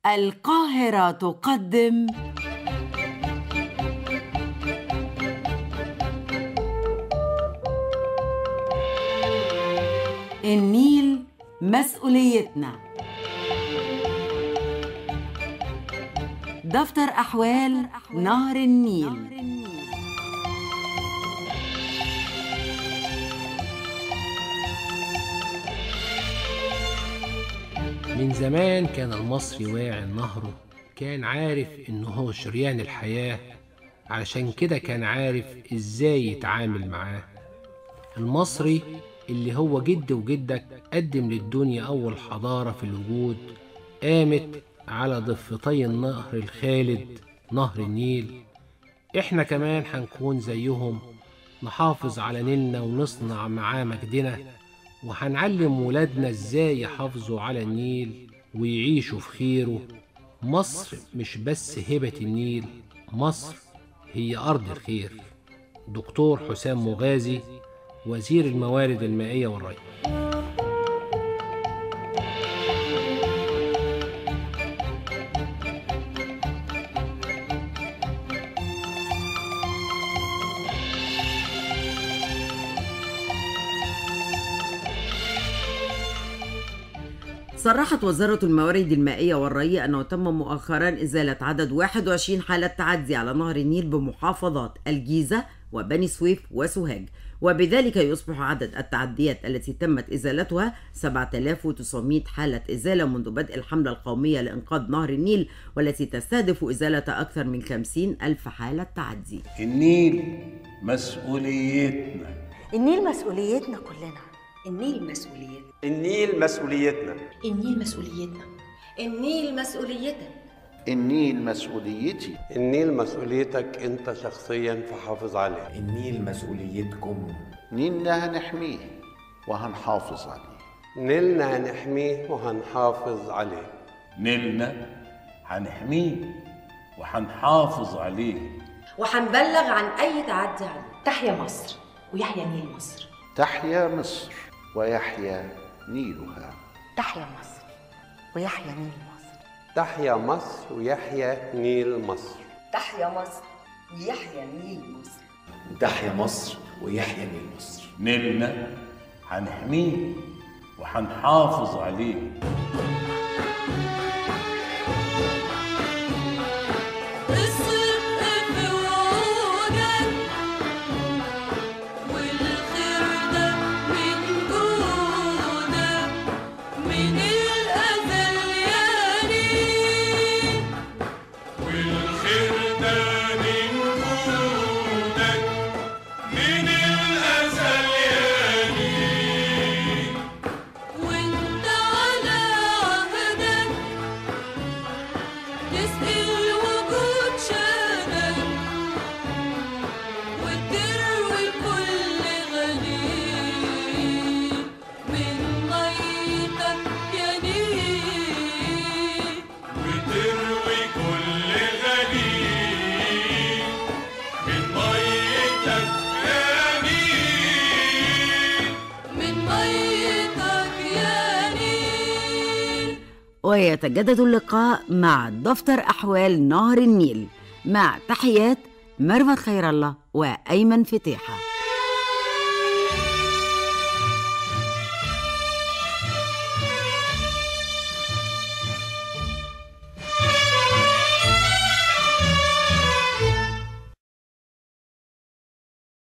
القاهرة تقدم النيل مسؤوليتنا دفتر أحوال نهر النيل من زمان كان المصري واعي نهره كان عارف إنه هو شريان الحياة علشان كده كان عارف إزاي يتعامل معاه المصري اللي هو جد وجدك قدم للدنيا أول حضارة في الوجود قامت على ضفتي النهر الخالد نهر النيل إحنا كمان هنكون زيهم نحافظ على نيلنا ونصنع معاه مجدنا وهنعلم ولادنا ازاي يحافظوا على النيل ويعيشوا في خيره مصر مش بس هبة النيل مصر هي أرض الخير دكتور حسام مغازي وزير الموارد المائية والري صرحت وزارة الموارد المائية والري أنه تم مؤخرا إزالة عدد 21 حالة تعدي على نهر النيل بمحافظات الجيزة وبني سويف وسوهاج وبذلك يصبح عدد التعديات التي تمت إزالتها 7900 حالة إزالة منذ بدء الحملة القومية لإنقاذ نهر النيل والتي تستهدف إزالة أكثر من 50 ألف حالة تعدي النيل مسؤوليتنا النيل مسؤوليتنا كلنا النيل مسؤوليتنا النيل مسؤوليتنا النيل مسؤوليتنا النيل مسؤوليتك النيل مسؤوليتي النيل مسؤوليتك انت شخصيا فحافظ عليه النيل مسؤوليتكم نيلنا هنحميه وهنحافظ عليه نيلنا هنحميه وهنحافظ عليه نيلنا هنحميه وهنحافظ عليه وهنبلغ عن أي تعدي عليه تحيا مصر ويحيا نيل مصر تحيا مصر ويحيا نيلها تحيا مصر ويحيا نيل مصر تحيا مصر ويحيا نيل مصر تحيا مصر ويحيا نيل مصر تحيا مصر ويحيا نيل مصر نيلنا هنحميه وهنحافظ عليه ويتجدد اللقاء مع دفتر أحوال نهر النيل مع تحيات مروة خير الله وأيمن فتيحة